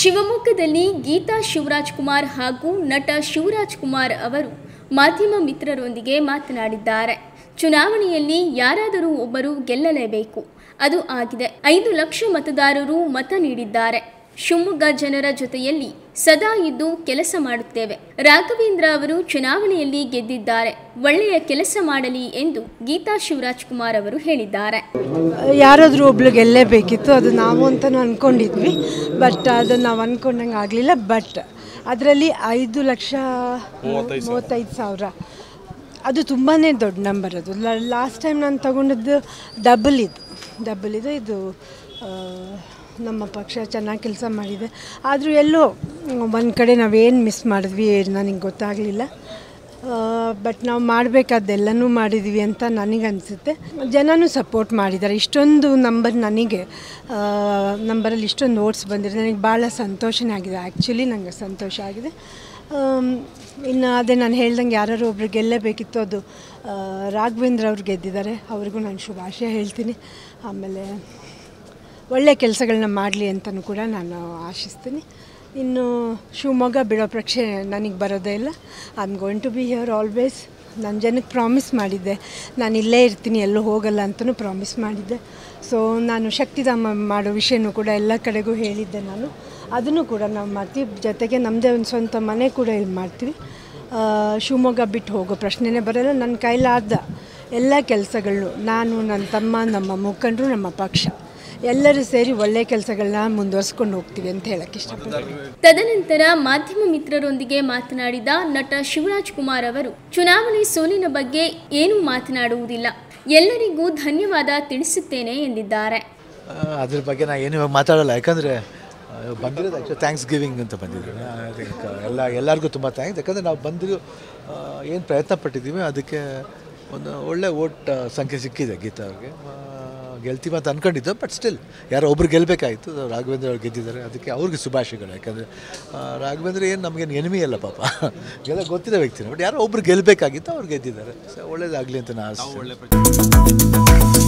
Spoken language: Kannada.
ಶಿವಮೊಗ್ಗದಲ್ಲಿ ಗೀತಾ ಶಿವರಾಜ್ ಕುಮಾರ್ ಹಾಗೂ ನಟ ಶಿವರಾಜ್ ಕುಮಾರ್ ಅವರು ಮಾಧ್ಯಮ ಮಿತ್ರರೊಂದಿಗೆ ಮಾತನಾಡಿದ್ದಾರೆ ಚುನಾವಣೆಯಲ್ಲಿ ಯಾರಾದರೂ ಒಬ್ಬರು ಗೆಲ್ಲಲೇಬೇಕು ಅದು ಆಗಿದೆ ಐದು ಲಕ್ಷ ಮತದಾರರು ಮತ ನೀಡಿದ್ದಾರೆ ಶಿವಮೊಗ್ಗ ಜನರ ಜೊತೆಯಲ್ಲಿ ಸದಾ ಇದ್ದು ಕೆಲಸ ಮಾಡುತ್ತೇವೆ ರಾಘವೇಂದ್ರ ಅವರು ಚುನಾವಣೆಯಲ್ಲಿ ಗೆದ್ದಿದ್ದಾರೆ ಒಳ್ಳೆಯ ಕೆಲಸ ಮಾಡಲಿ ಎಂದು ಗೀತಾ ಶಿವರಾಜ್ ಕುಮಾರ್ ಅವರು ಹೇಳಿದ್ದಾರೆ ಯಾರಾದರೂ ಒಬ್ಳು ಗೆಲ್ಲೇಬೇಕಿತ್ತು ಅದು ನಾವು ಅಂತಲೂ ಅಂದ್ಕೊಂಡಿದ್ವಿ ಬಟ್ ಅದು ನಾವು ಅಂದ್ಕೊಂಡಂಗೆ ಆಗಲಿಲ್ಲ ಬಟ್ ಅದರಲ್ಲಿ ಐದು ಲಕ್ಷ ಮೂವತ್ತೈದು ಸಾವಿರ ಅದು ತುಂಬಾ ದೊಡ್ಡ ನಂಬರ್ ಅದು ಲಾಸ್ಟ್ ಟೈಮ್ ನಾನು ತಗೊಂಡದ್ದು ಡಬಲ್ ಇದು ಡಬಲ್ ಇದು ಇದು ಆ, ನಮ್ಮ ಪಕ್ಷ ಚೆನ್ನಾಗಿ ಕೆಲಸ ಮಾಡಿದೆ ಆದರೂ ಎಲ್ಲೋ ಒಂದು ಕಡೆ ನಾವೇನು ಮಿಸ್ ಮಾಡಿದ್ವಿ ನನಗೆ ಗೊತ್ತಾಗಲಿಲ್ಲ ಬಟ್ ನಾವು ಮಾಡಬೇಕಾದ್ದೆಲ್ಲನೂ ಮಾಡಿದ್ವಿ ಅಂತ ನನಗೆ ಅನಿಸುತ್ತೆ ಜನನೂ ಸಪೋರ್ಟ್ ಮಾಡಿದ್ದಾರೆ ಇಷ್ಟೊಂದು ನಂಬರ್ ನನಗೆ ನಂಬರಲ್ಲಿ ಇಷ್ಟೊಂದು ಓಟ್ಸ್ ಬಂದಿದೆ ನನಗೆ ಭಾಳ ಸಂತೋಷನೇ ಆಗಿದೆ ಆ್ಯಕ್ಚುಲಿ ನನಗೆ ಸಂತೋಷ ಆಗಿದೆ ಆಮ್, ಇನ್ನು ಅದೇ ನಾನು ಹೇಳ್ದಂಗೆ ಯಾರು ಒಬ್ರು ಗೆಲ್ಲೇಬೇಕಿತ್ತು ಅದು ಆ, ರಾಘವೇಂದ್ರ ಅವ್ರು ಗೆದ್ದಿದ್ದಾರೆ ಅವ್ರಿಗೂ ನಾನು ಶುಭಾಶಯ ಹೇಳ್ತೀನಿ ಆಮೇಲೆ ಒಳ್ಳೆಯ ಕೆಲಸಗಳನ್ನ ಮಾಡಲಿ ಅಂತಲೂ ಕೂಡ ನಾನು ಆಶಿಸ್ತೀನಿ ಇನ್ನು ಶಿವಮೊಗ್ಗ ಬಿಡೋ ಪ್ರಕ್ಷೆ ನನಗೆ ಬರೋದೇ ಇಲ್ಲ I am going to be here always ನಾನು ಜನಕ್ಕೆ ಪ್ರಾಮಿಸ್ ಮಾಡಿದ್ದೆ ನಾನು ಇಲ್ಲೇ ಇರ್ತೀನಿ ಎಲ್ಲೂ ಹೋಗಲ್ಲ ಅಂತಲೂ ಪ್ರಾಮಿಸ್ ಮಾಡಿದ್ದೆ ಸೊ ನಾನು ಶಕ್ತಿಧಾಮ ಮಾಡೋ ವಿಷಯನೂ ಕೂಡ ಎಲ್ಲ ಕಡೆಗೂ ಹೇಳಿದ್ದೆ ನಾನು ಅದನ್ನು ಕೂಡ ನಾವು ಮಾಡ್ತೀವಿ ಜೊತೆಗೆ ನಮ್ಮದೇ ಒಂದು ಸ್ವಂತ ಮನೆ ಕೂಡ ಇಲ್ಲಿ ಮಾಡ್ತೀವಿ ಆ, ಶಿವಮೊಗ್ಗ ಬಿಟ್ಟು ಹೋಗೋ ಪ್ರಶ್ನೆನೇ ಬರೋಲ್ಲ ನನ್ನ ಕೈಲಾದ ಎಲ್ಲ ಕೆಲಸಗಳು ನಾನು ನನ್ನ ತಮ್ಮ ನಮ್ಮ ಮುಖಂಡರು ನಮ್ಮ ಪಕ್ಷ ಎಲ್ಲರೂ ಸೇರಿ ಒಳ್ಳೆ ಕೆಲಸಗಳನ್ನ ಮುಂದುವರ್ಸ್ಕೊಂಡು ಹೋಗ್ತೀವಿ ಅಂತ ಹೇಳಕ್ಕೆ ಇಷ್ಟಪಡ್ತೀನಿ ತದನಂತರ ಮಾಧ್ಯಮ ಮಿತ್ರರೊಂದಿಗೆ ಮಾತನಾಡಿದ ನಟ ಶಿವರಾಜ್ ಕುಮಾರ್ ಅವರು ಚುನಾವಣೆ ಸೋಲಿನ ಬಗ್ಗೆ ಏನೂ ಮಾತನಾಡುವುದಿಲ್ಲ ಎಲ್ಲರಿಗೂ ಧನ್ಯವಾದ ತಿಳಿಸುತ್ತೇನೆ ಎಂದಿದ್ದಾರೆ ಆ, ಅದ್ರ ಬಗ್ಗೆ ನಾನು ಏನು ಇವಾಗ ಮಾತಾಡಲ್ಲ ಯಾಕಂದರೆ ಬಂದಿರೋದು ಆ್ಯಕ್ಚುಲಿ ಥ್ಯಾಂಕ್ಸ್ ಗಿವಿಂಗ್ ಅಂತ ಬಂದಿದ್ದೀವಿ ಐ ಥಿಂಕ್ ಎಲ್ಲ ಎಲ್ಲರಿಗೂ ತುಂಬ ಥ್ಯಾಂಕ್ಸ್ ಯಾಕಂದರೆ ನಾವು ಬಂದಿರೋ ಏನು ಪ್ರಯತ್ನ ಪಟ್ಟಿದ್ದೀವಿ ಅದಕ್ಕೆ ಒಂದು ಒಳ್ಳೆ ಓಟ್ ಸಂಖ್ಯೆ ಸಿಕ್ಕಿದೆ ಗೀತಾ ಅವ್ರಿಗೆ ಆ, ಗೆಲ್ತೀವಿ ಅಂತ ಅಂದ್ಕೊಂಡಿದ್ದು ಬಟ್ ಸ್ಟಿಲ್ ಯಾರೋ ಒಬ್ರು ಗೆಲ್ಲಬೇಕಾಯಿತು ರಾಘವೇಂದ್ರ ಅವ್ರು ಗೆದ್ದಿದ್ದಾರೆ ಅದಕ್ಕೆ ಅವ್ರಿಗೆ ಶುಭಾಶಯಗಳು ಯಾಕಂದರೆ ರಾಘವೇಂದ್ರ ಏನು ನಮಗೇನು ಎನಿಮಿ ಅಲ್ಲ ಪಾಪ ಎಲ್ಲ ಗೊತ್ತಿರೋ ವ್ಯಕ್ತಿನ ಬಟ್ ಯಾರೋ ಒಬ್ರು ಗೆಲ್ಲಬೇಕಾಗಿತ್ತು ಅವ್ರು ಗೆದ್ದಿದ್ದಾರೆ ಸೊ ಒಳ್ಳೇದಾಗಲಿ ಅಂತ ನಾನು ಆಸೆ